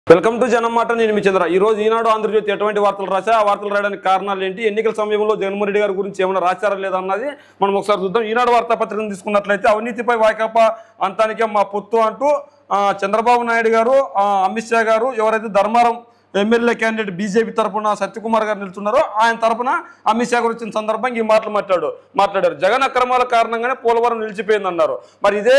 Welcome to జనం మాట నేను మీ చంద్ర ఈ రోజు ఈనాడు ఆంధ్రజ్యోతి ఎటువంటి వార్తలు రాశా ఆ వార్తలు రాయడానికి కారణాలు ఏంటి ఎన్నికల సమయంలో జగన్మోహన్ రెడ్డి గారి గురించి ఏమైనా రాశారా లేదా అన్నది మనం ఒకసారి చూద్దాం ఈనాడు వార్తాపత్రికను తీసుకున్నట్లయితే అవినీతిపై వైకాపా అంతానికే మా పొత్తు అంటూ ఆ, చంద్రబాబు నాయుడు గారు ఆ, అమిత్ షా గారు ఎవరైతే ధర్మారం ఎమ్మెల్యే క్యాండిడేట్ బీజేపీ తరపున సత్యకుమార్ గారు నిలుచున్నారో ఆయన తరపున అమిత్ షా గారు వచ్చిన సందర్భంగా ఈ మాటలు మాట్లాడు మాట్లాడారు జగన్ అక్రమాల కారణంగానే పోలవరం నిలిచిపోయిందన్నారు మరి ఇదే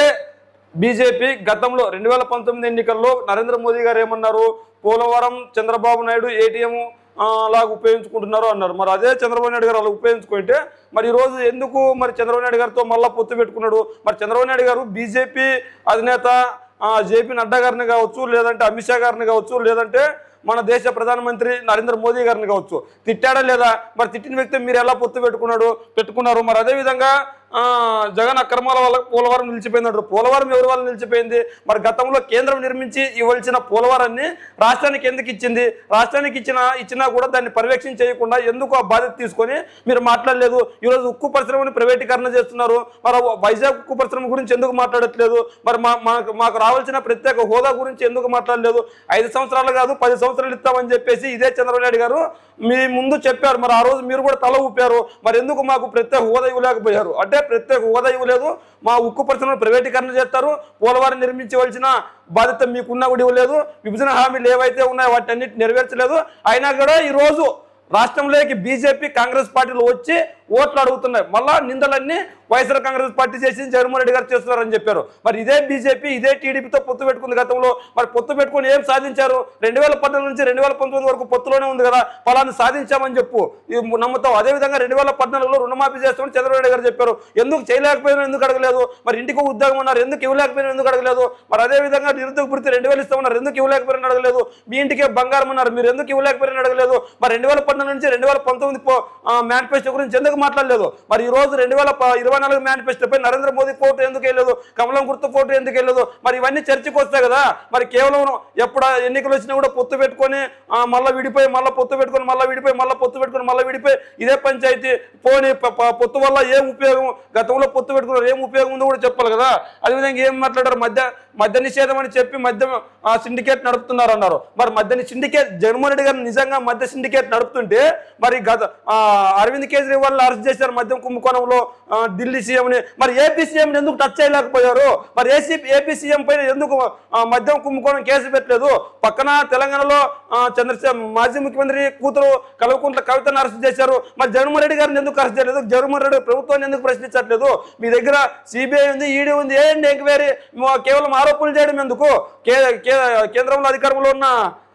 బీజేపీ గతంలో రెండు వేల పంతొమ్మిది ఎన్నికల్లో నరేంద్ర మోదీ గారు ఏమన్నారు పోలవరం చంద్రబాబు నాయుడు ఏటీఎం లాగా ఉపయోగించుకుంటున్నారు అన్నారు మరి అదే చంద్రబాబు నాయుడు గారు అలా ఉపయోగించుకుంటే మరి ఈ రోజు ఎందుకు మరి చంద్రబాబు నాయుడు గారితో మళ్ళా పొత్తు పెట్టుకున్నాడు మరి చంద్రబాబు నాయుడు గారు బీజేపీ అధినేత జేపీ నడ్డా గారిని కావచ్చు లేదంటే అమిత్ షా గారిని కావచ్చు లేదంటే మన దేశ ప్రధానమంత్రి నరేంద్ర మోదీ గారిని కావచ్చు తిట్టాడా లేదా మరి తిట్టిన వ్యక్తి మీరు ఎలా పొత్తు పెట్టుకున్నాడు పెట్టుకున్నారు మరి అదేవిధంగా ఆ, జగన్ అక్రమాల వల్ల పోలవరం నిలిచిపోయిందంటారు పోలవరం ఎవరి వల్ల నిలిచిపోయింది మరి గతంలో కేంద్రం నిర్మించి ఇవ్వాల్సిన పోలవరాన్ని రాష్ట్రానికి ఎందుకు ఇచ్చింది రాష్ట్రానికి ఇచ్చిన ఇచ్చినా కూడా దాన్ని పర్యవేక్షణ చేయకుండా ఎందుకు ఆ బాధ్యత తీసుకొని మీరు మాట్లాడలేదు ఈరోజు ఉక్కు పరిశ్రమని ప్రైవేటీకరణ చేస్తున్నారు మరి వైజాగ్ ఉక్కు పరిశ్రమ గురించి ఎందుకు మాట్లాడట్లేదు మరి మా మాకు మాకు రావాల్సిన ప్రత్యేక హోదా గురించి ఎందుకు మాట్లాడలేదు ఐదు సంవత్సరాలు కాదు పది సంవత్సరాలు ఇస్తామని చెప్పేసి ఇదే చంద్రబాబు నాయుడు గారు మీ ముందు చెప్పారు మరి ఆ రోజు మీరు కూడా తల ఊపారు మరి ఎందుకు మాకు ప్రత్యేక హోదా ఇవ్వలేకపోయారు అంటే ప్రత్యేక హోదా ఇవ్వలేదు మా ఉక్కు పరిశ్రమను ప్రైవేటీకరణ చేస్తారు పోలవరం నిర్మించవలసిన బాధ్యత మీకున్నా కూడా ఇవ్వలేదు విభజన హామీలు ఏవైతే ఉన్నాయో వాటి అన్నిటి నెరవేర్చలేదు అయినా కూడా ఈ రోజు రాష్ట్రంలోకి బీజేపీ కాంగ్రెస్ పార్టీలు వచ్చి ఓట్లు అడుగుతున్నాయి మళ్ళా నిందలన్నీ వైఎస్ఆర్ కాంగ్రెస్ పార్టీ చేసి జగన్మోహన్ రెడ్డి గారు చేస్తున్నారని చెప్పారు మరి ఇదే బీజేపీ ఇదే టీడీపీతో పొత్తు పెట్టుకుంది గతంలో మరి పొత్తు పెట్టుకుని ఏం సాధించారు రెండు వేల పద్నాలుగు నుంచి రెండు వేల పంతొమ్మిది వరకు పొత్తులోనే ఉంది కదా ఫలాన్ని సాధించామని చెప్పు ఇది నమ్ముతాం అదేవిధంగా రెండు వేల పద్నాలుగులో రుణమాఫీ చేస్తామని చంద్రబాబు నాయుడు గారు చెప్పారు ఎందుకు చేయలేకపోయినా ఎందుకు అడగలేదు మరి ఇంటికి ఒక ఉద్యోగం అన్నారు ఎందుకు ఇవ్వలేకపోయినా ఎందుకు అడగలేదు మరి అదేవిధంగా నిరుద్యోగ వృత్తి రెండు వేలు ఇస్తామన్నారు ఎందుకు ఇవ్వలేకపోయినా అడగలేదు మీ ఇంటికే బంగారం అన్నారు మీరు ఎందుకు ఇవ్వలేకపోయినా అడగలేదు మరి రెండు వేల పద్నాలుగు నుంచి రెండు వేల పంతొమ్మిది మేనిఫెస్టో గురించి ఎందుకు మాట్లాడలేదు మరి ఈ రోజు రెండు వేల ప- ఇరవై నాలుగు మేనిఫెస్టోపై నరేంద్ర మోదీ ఫోటో ఎందుకు వెళ్ళలేదు కమలం గుర్తు ఫోటో ఎందుకు వెళ్ళలేదు మరి ఇవన్నీ చర్చకు వస్తాయి కదా మరి కేవలం ఎప్పుడు ఎన్నికలు వచ్చినా కూడా పొత్తు పెట్టుకొని ఆ, మళ్ళా విడిపోయి మళ్ళీ పొత్తు పెట్టుకొని మళ్ళీ విడిపోయి మళ్ళీ పొత్తు పెట్టుకొని మళ్ళీ విడిపోయి ఇదే పంచాయతీ పోనీ ప- ప- పొత్తు వల్ల ఏం ఉపయోగం గతంలో పొత్తు పెట్టుకున్నారు ఏం ఉపయోగం ఉందో కూడా చెప్పాలి కదా అదేవిధంగా ఏం మాట్లాడారు మధ్య మద్య నిషేధం అని చెప్పి మద్యం ఆ, సిండికేట్ నడుపుతున్నారు అన్నారు మరి మద్య సిండికేట్ జగన్మోహన్ రెడ్డి గారు నిజంగా మద్య సిండికేట్ నడుపుతుంటే మరి గత ఆ, అరవింద్ కేజ్రీవాల్ అరెస్ట్ చేశారు మద్యం కుంభకోణంలో ఆ, ఢిల్లీ సీఎంని మరి ఏపీ సీఎంని ఎందుకు టచ్ చేయలేకపోయారు మరి ఏసీ ఏపీ సీఎం పైన ఎందుకు ఆ, మద్యం కుంభకోణం కేసు పెట్టలేదు పక్కన తెలంగాణలో ఆ, చంద్రశేఖర్ మాజీ ముఖ్యమంత్రి కూతురు కల్వకుంట్ల కవితను అరెస్ట్ చేశారు మరి జగన్మోహన్ రెడ్డి గారిని ఎందుకు అరెస్ట్ చేయలేదు జగన్మోహన్ రెడ్డి ప్రభుత్వాన్ని ఎందుకు ప్రశ్నించట్లేదు మీ దగ్గర సిబిఐ ఉంది ఈడీ ఉంది ఏంటి ఎంక్వైరీ కేవలం ఆరోపణలు చేయడం ఎందుకు కే కే- కేంద్రంలో అధికారంలో ఉన్న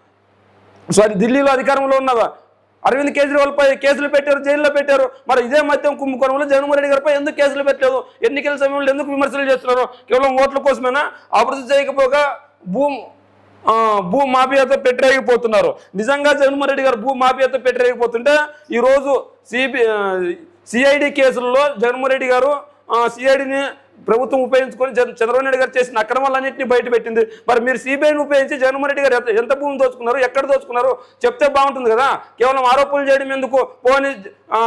సారీ ఢిల్లీలో అధికారంలో ఉన్నదా అరవింద్ కేజ్రీవాల్ పై కేసులు పెట్టారు జైల్లో పెట్టారు మరి ఇదే మద్యం కుంభకోణంలో జగన్మోహన్ రెడ్డి గారిపై ఎందుకు కేసులు పెట్టలేదు ఎన్నికల సమయంలో ఎందుకు విమర్శలు చేస్తున్నారు కేవలం ఓట్ల కోసమేనా అభివృద్ధి చేయకపోగా భూ ఆ, భూ మాఫియాతో పెట్టరేగిపోతున్నారు నిజంగా జగన్మోహన్ రెడ్డి గారు భూ మాఫియాతో పెట్టరేగిపోతుంటే ఈరోజు సిబి సిఐడి కేసుల్లో జగన్మోహన్ రెడ్డి గారు సిఐడిని ప్రభుత్వం ఉపయోగించుకొని జగన్- చంద్రబాబు నాయుడు గారు చేసిన అక్రమాలన్నింటినీ బయట పెట్టింది మరి మీరు సిబిఐని ఉపయోగించి జగన్మోహన్ రెడ్డి గారు ఎంత- ఎంత భూమి దోచుకున్నారు ఎక్కడ దోచుకున్నారు చెప్తే బాగుంటుంది కదా కేవలం ఆరోపణలు చేయడం ఎందుకు పోనీ ఆ,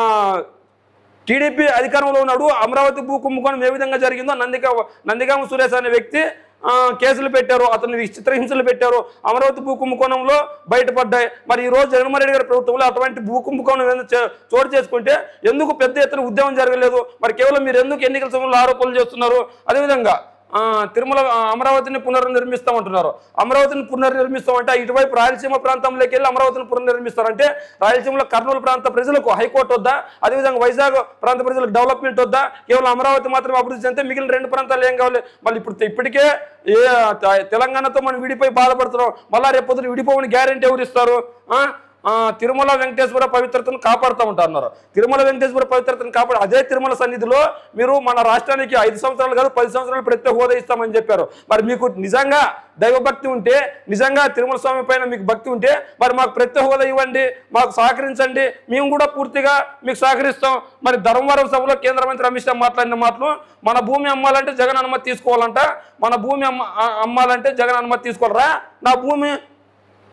టీడీపీ అధికారంలో ఉన్నాడు అమరావతి భూ కుంభకోణం ఏ విధంగా జరిగిందో నందిగా నందిగామ సురేష్ అనే వ్యక్తి ఆ, కేసులు పెట్టారు అతన్ని చిత్రహింసలు పెట్టారు అమరావతి భూ కుంభకోణంలో బయటపడ్డాయి మరి ఈ రోజు జగన్మోహన్ రెడ్డి గారి ప్రభుత్వంలో అటువంటి భూ కుంభకోణం ఏదైనా చే- చోటు చేసుకుంటే ఎందుకు పెద్ద ఎత్తున ఉద్యమం జరగలేదు మరి కేవలం మీరు ఎందుకు ఎన్నికల సమయంలో ఆరోపణలు చేస్తున్నారు అదేవిధంగా ఆ, తిరుమల ఆ, అమరావతిని పునర్నిర్మిస్తామంటున్నారు అమరావతిని పునర్నిర్మిస్తామంటే ఇటువైపు రాయలసీమ ప్రాంతంలోకి వెళ్ళి అమరావతిని పునర్నిర్మిస్తారంటే రాయలసీమలో కర్నూలు ప్రాంత ప్రజలకు హైకోర్టు వద్దా అదేవిధంగా వైజాగ్ ప్రాంత ప్రజలకు డెవలప్మెంట్ వద్దా కేవలం అమరావతి మాత్రమే అభివృద్ధి చెందితే మిగిలిన రెండు ప్రాంతాలు ఏం కావాలి మళ్ళీ ఇప్పుడు ఇప్పటికే ఏ త- తెలంగాణతో మనం విడిపోయి బాధపడుతున్నాం మళ్ళా రేపు పొద్దున విడిపోవని గ్యారెంటీ ఎవరు ఇస్తారు ఆ? ఆ, తిరుమల వెంకటేశ్వర పవిత్రతను కాపాడుతూ ఉంటారు తిరుమల వెంకటేశ్వర పవిత్రతను కాపాడు అదే తిరుమల సన్నిధిలో మీరు మన రాష్ట్రానికి ఐదు సంవత్సరాలు కాదు పది సంవత్సరాలు ప్రత్యేక హోదా ఇస్తామని చెప్పారు మరి మీకు నిజంగా దైవభక్తి ఉంటే నిజంగా తిరుమల స్వామి పైన మీకు భక్తి ఉంటే మరి మాకు ప్రత్యేక హోదా ఇవ్వండి మాకు సహకరించండి మేము కూడా పూర్తిగా మీకు సహకరిస్తాం మరి ధర్మవరం సభలో కేంద్ర మంత్రి అమిత్ షా మాట్లాడిన మాటలు మన భూమి అమ్మాలంటే జగన్ అనుమతి తీసుకోవాలంట మన భూమి అమ్మ ఆ- అమ్మాలంటే జగన్ అనుమతి తీసుకోవాలరా నా భూమి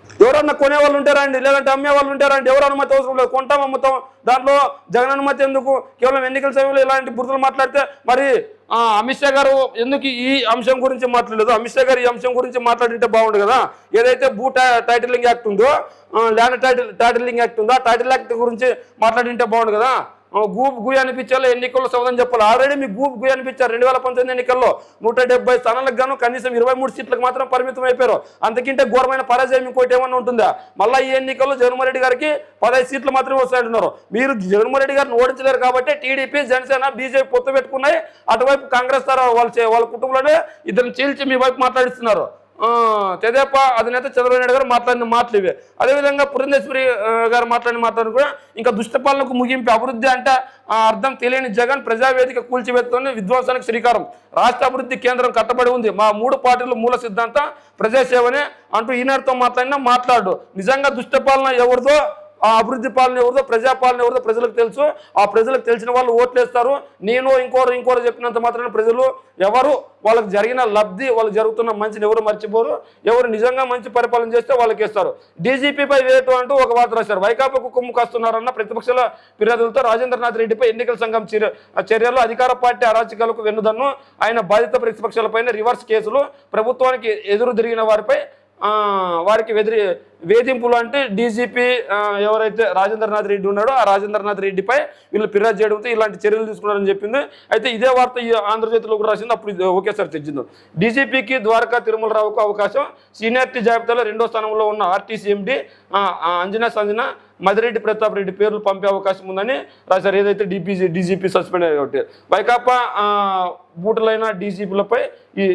ఎవరన్నా కొనే వాళ్ళు ఉంటారండి లేదంటే అమ్మే వాళ్ళు ఉంటారండి ఎవరు అనుమతి అవసరం లేదు కొంటాం అమ్ముతాం దాంట్లో జగన్ అనుమతి ఎందుకు కేవలం ఎన్నికల సమయంలో ఇలాంటి బురదలు మాట్లాడితే మరి ఆ, అమిత్ షా గారు ఎందుకు ఈ అంశం గురించి మాట్లాడలేదు అమిత్ షా గారు ఈ అంశం గురించి మాట్లాడింటే బాగుండు కదా ఏదైతే భూ టై- టైటిలింగ్ యాక్ట్ ఉందో ఆ, ల్యాండ్ టైటిల్ టైటిలింగ్ యాక్ట్ ఉందో ఆ టైటిల్ యాక్ట్ గురించి మాట్లాడింటే బాగుండు కదా ఆ, గూప్ గుయ్ అనిపించాలో ఎన్నికల్లో సమాధానం చెప్పాలి ఆల్రెడీ మీకు గూప్ గుయ్ అనిపించారు రెండు వేల పంతొమ్మిది ఎన్నికల్లో నూట డెబ్బై స్థానాలకు గాను కనీసం ఇరవై మూడు సీట్లకు మాత్రం పరిమితం అయిపోయారు అంతకంటే ఘోరమైన పరాజయం ఇంకోటి ఏమన్నా ఉంటుందా మళ్ళీ ఈ ఎన్నికల్లో జగన్మోహన్ రెడ్డి గారికి పదహైదు సీట్లు మాత్రమే వస్తాయంటున్నారు మీరు జగన్మోహన్ రెడ్డి గారిని ఓడించలేరు కాబట్టి టీడీపీ జనసేన బీజేపీ పొత్తు పెట్టుకున్నాయి అటువైపు కాంగ్రెస్ తర వాళ్ళ చే- వాళ్ళ కుటుంబంలోనే ఇద్దరిని చీల్చి మీ వైపు మాట్లాడిస్తున్నారు ఆ, తెదేపా అధినేత చంద్రబాబు నాయుడు గారు మాట్లాడిన మాటలు ఇవే అదేవిధంగా పురంధేశ్వరి ఆ, గారు మాట్లాడిన మాటలు కూడా ఇంకా దుష్టపాలనకు ముగింపు అభివృద్ధి అంటే ఆ, అర్థం తెలియని జగన్ ప్రజావేదిక కూల్చివేత్తోనే విధ్వంసానికి శ్రీకారం రాష్ట్ర అభివృద్ధి కేంద్రం కట్టబడి ఉంది మా మూడు పార్టీలు మూల సిద్ధాంతం ప్రజాసేవనే అంటూ ఈనాడుతో మాట్లాడినా మాట్లాడు నిజంగా దుష్టపాలన ఎవరిదో ఆ అభివృద్ధి పాలన ఎవరిదో ప్రజాపాలన ఎవరిదో ప్రజలకు తెలుసు ఆ ప్రజలకు తెలిసిన వాళ్ళు ఓట్లేస్తారు నేను ఇంకోరు ఇంకోరు చెప్పినంత మాత్రాన ప్రజలు ఎవరు వాళ్ళకి జరిగిన లబ్ధి వాళ్ళకి జరుగుతున్న మంచిని ఎవరు మర్చిపోరు ఎవరు నిజంగా మంచి పరిపాలన చేస్తే వాళ్ళకి ఇస్తారు డీజీపీపై వేటు అంటూ ఒక వార్త రాశారు వైకాపాకు కుమ్ము కాస్తున్నారన్న ప్రతిపక్షాల ఫిర్యాదులతో రాజేంద్రనాథ్ రెడ్డిపై ఎన్నికల సంఘం చర్య చర్యలు అధికార పార్టీ అరాచకాలకు వెన్నుదన్ను ఆయన బాధిత ప్రతిపక్షాలపైన రివర్స్ కేసులు ప్రభుత్వానికి ఎదురు తిరిగిన వారిపై ఆ, వారికి వెదిరి వేధింపులు అంటే డీజీపీ ఎవరైతే రాజేంద్రనాథ్ రెడ్డి ఉన్నాడో ఆ రాజేంద్రనాథ్ రెడ్డిపై వీళ్ళు ఫిర్యాదు చేయడంతో ఇలాంటి చర్యలు తీసుకున్నారని చెప్పింది అయితే ఇదే వార్త ఈ ఆంధ్రజ్యోతిలో కూడా రాసింది అప్పుడు ఇది ఒకేసారి తెచ్చింది డీజీపీకి ద్వారకా తిరుమలరావుకు అవకాశం సీనియారిటీ జాబితాలో రెండో స్థానంలో ఉన్న ఆర్టీసీ ఎండి అంజనా సంజన మదిరెడ్డి ప్రతాప్ రెడ్డి పేర్లు పంపే అవకాశం ఉందని రాశారు ఏదైతే డిపిజి డీజీపీ సస్పెండ్ అయ్యారు కాబట్టి వైకాపా ఆ, బూటులైన డీజీపీలపై ఈ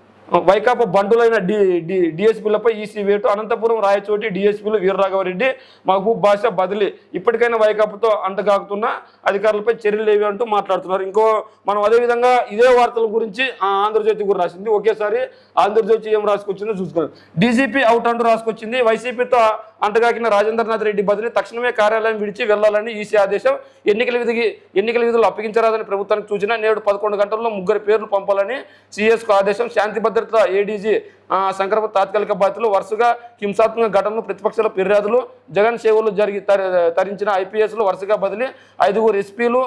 వైకాపా బండులైన డి డి డిఎస్పీలపై ఈసీ వేటు అనంతపురం రాయచోటి డిఎస్పీలు వీరరాఘవరెడ్డి మహబూబ్ బాషా బదిలీ ఇప్పటికైనా వైకాపాతో అంటగాకుతున్న అధికారులపై చర్యలు ఏవి అంటూ మాట్లాడుతున్నారు ఇంకో మనం అదేవిధంగా ఇదే వార్తల గురించి ఆ, ఆంధ్రజ్యోతి కూడా రాసింది ఒకేసారి ఆంధ్రజ్యోతి ఏం రాసుకొచ్చిందో చూసుకున్నాం డీజీపీ అవుట్ అంటూ రాసుకొచ్చింది వైసీపీతో అంటగాకిన రాజేంద్రనాథ్ రెడ్డి బదిలీ తక్షణమే కార్యాలయం విడిచి వెళ్లాలని ఈసీ ఆదేశం ఎన్నికల విధికి ఎన్నికల విధులు అప్పగించరాదని ప్రభుత్వానికి సూచన నేడు పదకొండు గంటల్లో ముగ్గురు పేర్లు పంపాలని సిఎస్కు ఆదేశం శాంతి భద్రత ఏడీజీ సంక్రమ తాత్కాలిక బాధ్యతలు వరుసగా హింసాత్మక ఘటనలు ప్రతిపక్షాల ఫిర్యాదులు జగన్ సేవలు జరిగి తర- తరించిన ఐపీఎస్లు వరుసగా బదిలీ ఐదుగురు ఎస్పీలు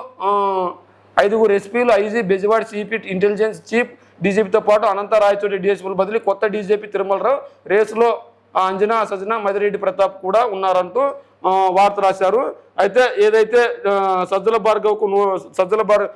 ఐదుగురు ఎస్పీలు IG Bezawada CP intelligence chief డీజీపీతో పాటు అనంత రాయచోటి డీఎస్పీలు బదిలీ కొత్త డీజీపీ తిరుమలరావు రేసులో ఆ, అంజనా సజన మదిరెడ్డి ప్రతాప్ కూడా ఉన్నారంటూ ఆ, వార్త రాశారు అయితే ఏదైతే ఆ, సజ్జల భార్గవ్కు నో- సజ్జల భార్గవ్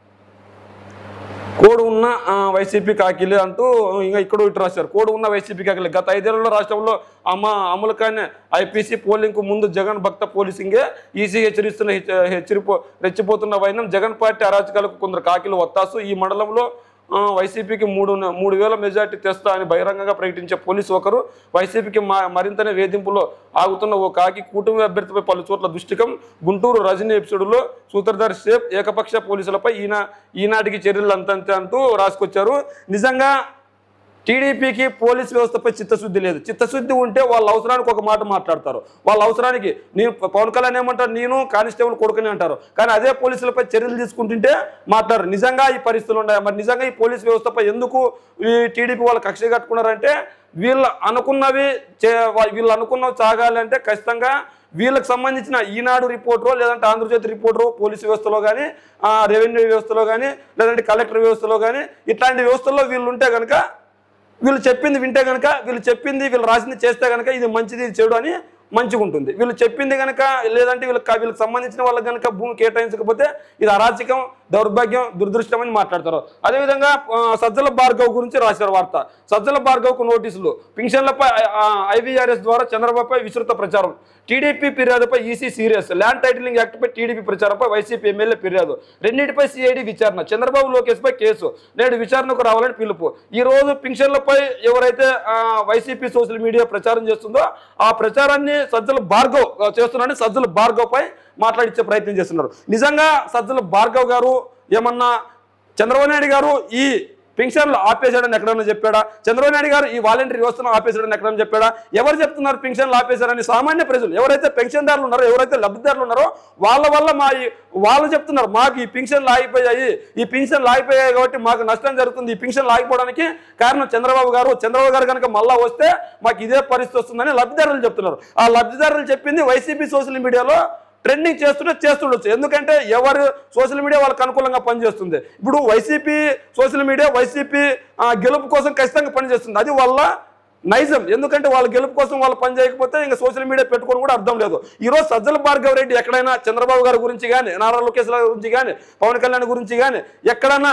కోడు ఉన్న ఆ, వైసీపీ కాకిలే అంటూ ఇంకా ఇక్కడ ఇటు రాశారు కోడు ఉన్న వైసీపీ కాకిలే గత ఐదేళ్లలో రాష్ట్రంలో అమ్మ అమలు కానీ ఐపీసీ పోలింగ్కు ముందు జగన్ భక్త పోలీసింగే ఈసీ హెచ్చరిస్తున్న హెచ్చ- హెచ్చరిపో రెచ్చిపోతున్న వైనం జగన్ పార్టీ అరాచకాలకు కొందరు కాకిలు వత్తాసు ఈ మండలంలో ఆ, వైసీపీకి మూడు మూడు వేల మెజార్టీ తెస్తా అని బహిరంగంగా ప్రకటించే పోలీసు ఒకరు వైసీపీకి మా మరింతనే వేధింపులో ఆగుతున్న ఓ కాకి కూటమి అభ్యర్థిపై పలు చోట్ల దృష్టికం గుంటూరు రజనీ ఎపిసోడ్లో సూత్రధారి సేఫ్ ఏకపక్ష పోలీసులపై ఈయన ఈనాటికి చర్యలు అంతంతే అంటూ రాసుకొచ్చారు నిజంగా టీడీపీకి పోలీస్ వ్యవస్థపై చిత్తశుద్ధి లేదు చిత్తశుద్ధి ఉంటే వాళ్ళ అవసరానికి ఒక మాట మాట్లాడతారు వాళ్ళ అవసరానికి నేను పవన్ కళ్యాణ్ ఏమంటారు నేను కానిస్టేబుల్ కొడుకుని అంటారు కానీ అదే పోలీసులపై చర్యలు తీసుకుంటుంటే మాట్లాడరు నిజంగా ఈ పరిస్థితులు ఉన్నాయి మరి నిజంగా ఈ పోలీస్ వ్యవస్థపై ఎందుకు ఈ టీడీపీ వాళ్ళు కక్ష కట్టుకున్నారంటే వీళ్ళు అనుకున్నవి చే వా- వీళ్ళు అనుకున్నవి సాగాలి అంటే ఖచ్చితంగా వీళ్ళకి సంబంధించిన ఈనాడు రిపోర్టరో లేదంటే ఆంధ్రజ్యోతి రిపోర్టరో పోలీసు వ్యవస్థలో కానీ రెవెన్యూ వ్యవస్థలో కానీ లేదంటే కలెక్టర్ వ్యవస్థలో కానీ ఇట్లాంటి వ్యవస్థల్లో వీళ్ళు ఉంటే కనుక వీళ్ళు చెప్పింది వింటే కనుక వీళ్ళు చెప్పింది వీళ్ళు రాసింది చేస్తే కనుక ఇది మంచిది ఇది చెడు అని మంచిగా ఉంటుంది వీళ్ళు చెప్పింది కనుక లేదంటే వీళ్ళకి వీళ్ళకి సంబంధించిన వాళ్ళకి కనుక భూమి కేటాయించకపోతే ఇది అరాచకం దౌర్భాగ్యం దురదృష్టం అని మాట్లాడతారు అదేవిధంగా ఆ, సజ్జల భార్గవ్ గురించి రాశారు వార్త సజ్జల భార్గవ్కు నోటీసులు పింఛన్లపై ఐవీఆర్ఎస్ ద్వారా చంద్రబాబుపై విస్తృత ప్రచారం టీడీపీ ఫిర్యాదుపై ఈసీ సీరియస్ ల్యాండ్ టైటిలింగ్ యాక్ట్పై టీడీపీ ప్రచారంపై వైసీపీ ఎమ్మెల్యే ఫిర్యాదు రెండింటిపై సిఐడి విచారణ చంద్రబాబు లోకేష్ పై కేసు నేడు విచారణకు రావాలని పిలుపు ఈ రోజు పింఛన్లపై ఎవరైతే ఆ, వైసీపీ సోషల్ మీడియా ప్రచారం చేస్తుందో ఆ ప్రచారాన్ని సజ్జల భార్గవ్ ఆ, చేస్తున్నారని సజ్జల భార్గవ్ పై మాట్లాడించే ప్రయత్నం చేస్తున్నారు నిజంగా సజ్జల భార్గవ్ గారు ఏమన్నా చంద్రబాబు నాయుడు గారు ఈ పింఛన్లు ఆపేశాడని ఎక్కడైనా చెప్పాడా చంద్రబాబు నాయుడు గారు ఈ వాలంటీర్ వ్యవస్థను ఆపేశాడని ఎక్కడైనా చెప్పాడా ఎవరు చెప్తున్నారు పింఛన్లు ఆపేశారని సామాన్య ప్రజలు ఎవరైతే పెన్షన్దారులు ఉన్నారో ఎవరైతే లబ్ధిదారులు ఉన్నారో వాళ్ళ వల్ల మా ఈ- వాళ్ళు చెప్తున్నారు మాకు ఈ పింఛన్లు ఆగిపోయాయి ఈ పింఛన్లు ఆగిపోయాయి కాబట్టి మాకు నష్టం జరుగుతుంది ఈ పింఛన్లు ఆగిపోవడానికి కారణం చంద్రబాబు గారు చంద్రబాబు గారు కనుక మళ్ళా వస్తే మాకు ఇదే పరిస్థితి వస్తుందని లబ్ధిదారులు చెప్తున్నారు ఆ లబ్ధిదారులు చెప్పింది వైసీపీ సోషల్ మీడియాలో ట్రెండింగ్ చేస్తుంటే చేస్తుండొచ్చు ఎందుకంటే ఎవరు సోషల్ మీడియా వాళ్ళకి అనుకూలంగా పనిచేస్తుంది ఇప్పుడు వైసీపీ సోషల్ మీడియా వైసీపీ ఆ, గెలుపు కోసం ఖచ్చితంగా పనిచేస్తుంది అది వల్ల నైజం ఎందుకంటే వాళ్ళ గెలుపు కోసం వాళ్ళు పని చేయకపోతే ఇంకా సోషల్ మీడియా పెట్టుకోవడం కూడా అర్థం లేదు ఈ రోజు సజ్జల భార్గవ రెడ్డి ఎక్కడైనా చంద్రబాబు గారి గురించి కానీ నారా లోకేష్ గారి గురించి కానీ పవన్ కళ్యాణ్ గురించి కానీ ఎక్కడైనా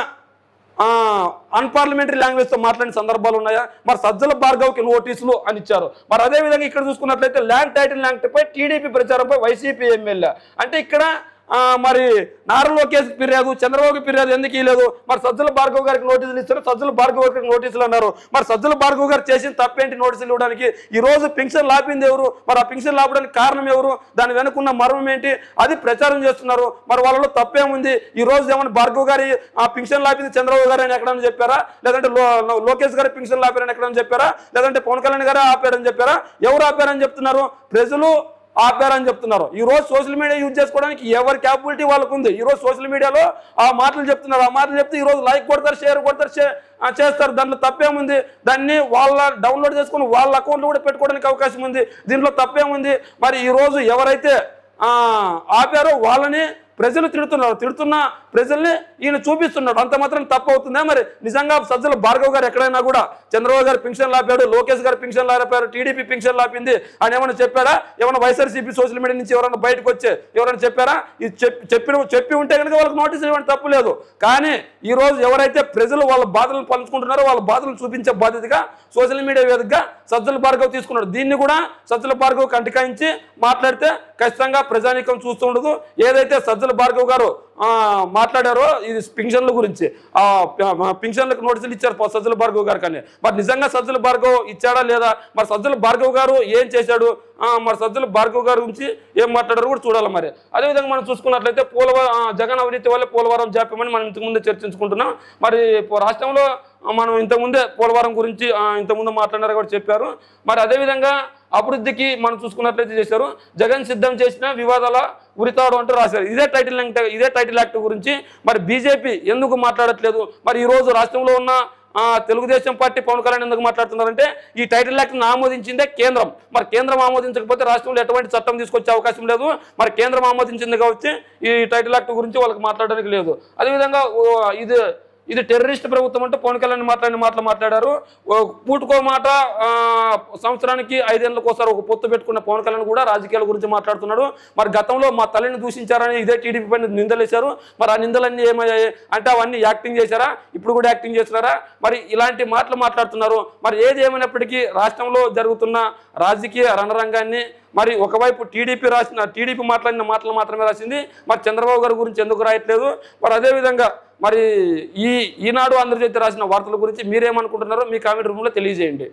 అన్పార్లమెంటరీ లాంగ్వేజ్ తో మాట్లాడిన సందర్భాలు ఉన్నాయా మరి సజ్జల భార్గవ్కి నోటీసులు అని ఇచ్చారు మరి అదే విధంగా ఇక్కడ చూసుకున్నట్లయితే ల్యాండ్ టైటిల్ ల్యాండ్ పై టీడీపీ ప్రచారంపై వైసీపీ ఎమ్మెల్యే అంటే ఇక్కడ ఆ, మరి నారా లోకేష్ ఫిర్యాదు చంద్రబాబు ఫిర్యాదు ఎందుకు ఇవ్వలేదు మరి సజ్జల భార్గవ్ గారికి నోటీసులు ఇస్తారు సజ్జల భార్గవ్ గారికి నోటీసులు అన్నారు మరి సజ్జల భార్గవ్ గారు చేసిన తప్పేంటి నోటీసులు ఇవ్వడానికి ఈ రోజు పింఛన్ లాపింది ఎవరు మరి ఆ పింఛన్ లాపడానికి కారణం ఎవరు దాని వెనుకున్న మర్మం ఏంటి అది ప్రచారం చేస్తున్నారు మరి వాళ్ళలో తప్పేముంది ఈ రోజు ఏమైనా భార్గవ్ గారి ఆ పింఛన్ లాపింది చంద్రబాబు గారు అని ఎక్కడైనా చెప్పారా లేదంటే లో- లో- లోకేష్ గారి పింఛన్ లాపారని ఎక్కడైనా చెప్పారా లేదంటే పవన్ కళ్యాణ్ గారే ఆపారని చెప్పారా ఎవరు ఆపారని చెప్తున్నారు ప్రజలు ఆపారని చెప్తున్నారు ఈ రోజు సోషల్ మీడియా యూజ్ చేసుకోవడానికి ఎవరి క్యాపబిలిటీ వాళ్ళకు ఉంది ఈ రోజు సోషల్ మీడియాలో ఆ మాటలు చెప్తున్నారు ఆ మాటలు చెప్తే ఈ రోజు లైక్ కొడతారు షేర్ కొడతారు షేర్ ఆ, చేస్తారు దాంట్లో తప్పేముంది దాన్ని వాళ్ళ డౌన్లోడ్ చేసుకుని వాళ్ళ అకౌంట్లో కూడా పెట్టుకోవడానికి అవకాశం ఉంది దీంట్లో తప్పేముంది మరి ఈ రోజు ఎవరైతే ఆ, ఆపారో వాళ్ళని ప్రజలు తిడుతున్నారు తిడుతున్న ప్రజల్ని ఈయన చూపిస్తున్నాడు అంత మాత్రం తప్పు అవుతుందా మరి నిజంగా సజ్జల భార్గవ్ గారు ఎక్కడైనా కూడా చంద్రబాబు గారు పింఛన్ లాపాడు లోకేష్ గారు పింఛన్ లాపారు టీడీపీ పింఛన్ లాపింది అని ఏమైనా చెప్పారా ఏమైనా వైఎస్ఆర్సీపీ సోషల్ మీడియా నుంచి ఎవరైనా బయటకు వచ్చే ఎవరైనా చెప్పారా ఇది చెప్పి చెప్పిన చెప్పి ఉంటే కనుక వాళ్ళకి నోటీసులు ఇవ్వడం తప్పు లేదు కానీ ఈ రోజు ఎవరైతే ప్రజలు వాళ్ళ బాధలను పంచుకుంటున్నారో వాళ్ళ బాధలను చూపించే బాధ్యతగా సోషల్ మీడియా వేదికగా సజ్జల భార్గవ్ తీసుకున్నాడు దీన్ని కూడా సజ్జల భార్గవ్ కంటికాయించి మాట్లాడితే ఖచ్చితంగా ప్రజానీకం చూస్తూ ఉండదు ఏదైతే సజ్జల భార్గవ్ గారు ఆ, మాట్లాడారో ఇది పింఛన్ల గురించి ఆ ప- పింఛన్లకు నోటీసులు ఇచ్చారు ప- సజ్జల భార్గవ్ గారు కానీ మరి నిజంగా సజ్జల భార్గవ్ ఇచ్చాడా లేదా మరి సజ్జల భార్గవ్ గారు ఏం చేశాడు ఆ, మరి సజ్జల భార్గవ్ గారి గురించి ఏం మాట్లాడారో కూడా చూడాలి మరి అదేవిధంగా మనం చూసుకున్నట్లయితే పోలవరం ఆ, జగన్ అవినీతి వల్ల పోలవరం జాప్యమని మనం ఇంతకుముందే చర్చించుకుంటున్నాం మరి పో- రాష్ట్రంలో ఆ, మనం ఇంతకుముందే పోలవరం గురించి ఆ, ఇంతకుముందు మాట్లాడినారు కూడా చెప్పారు మరి అదేవిధంగా అభివృద్ధికి మనం చూసుకున్నట్లయితే చేశారు జగన్ సిద్ధం చేసిన వివాదాల ఉరితాడు అంటూ రాశారు ఇదే టైటిల్ యాక్ట్ ఇదే టైటిల్ యాక్ట్ గురించి మరి బీజేపీ ఎందుకు మాట్లాడట్లేదు మరి ఈ రోజు రాష్ట్రంలో ఉన్న ఆ, తెలుగుదేశం పార్టీ పవన్ కళ్యాణ్ ఎందుకు మాట్లాడుతున్నారంటే ఈ టైటిల్ యాక్ట్ని ఆమోదించిందే కేంద్రం మరి కేంద్రం ఆమోదించకపోతే రాష్ట్రంలో ఎటువంటి చట్టం తీసుకొచ్చే అవకాశం లేదు మరి కేంద్రం ఆమోదించింది కాబట్టి ఈ టైటిల్ యాక్ట్ గురించి వాళ్ళకి మాట్లాడడానికి లేదు అదేవిధంగా ఓ, ఇది ఇది టెర్రరిస్ట్ ప్రభుత్వం అంటే పవన్ కళ్యాణ్ మాట్లాడిన మాటలు మాట్లాడారు ఓ పూటుకో మాట ఆ, సంవత్సరానికి ఐదేళ్లకు ఒకసారి ఒక పొత్తు పెట్టుకున్న పవన్ కళ్యాణ్ కూడా రాజకీయాల గురించి మాట్లాడుతున్నాడు మరి గతంలో మా తల్లిని దూషించారని ఇదే టీడీపీ పైన నిందలేశారు మరి ఆ నిందలన్నీ ఏమయ్యాయి అంటే అవన్నీ యాక్టింగ్ చేశారా ఇప్పుడు కూడా యాక్టింగ్ చేస్తున్నారా మరి ఇలాంటి మాటలు మాట్లాడుతున్నారు మరి ఏది ఏమైనప్పటికీ రాష్ట్రంలో జరుగుతున్న రాజకీయ రణరంగాన్ని మరి ఒకవైపు టీడీపీ రాసిన టీడీపీ మాట్లాడిన మాటలు మాత్రమే రాసింది మరి చంద్రబాబు గారి గురించి ఎందుకు రాయట్లేదు మరి అదేవిధంగా మరి ఈ ఈనాడు ఆంధ్రజ్యోతి రాసిన వార్తల గురించి మీరేమనుకుంటున్నారో మీ కామెంట్ రూమ్లో తెలియజేయండి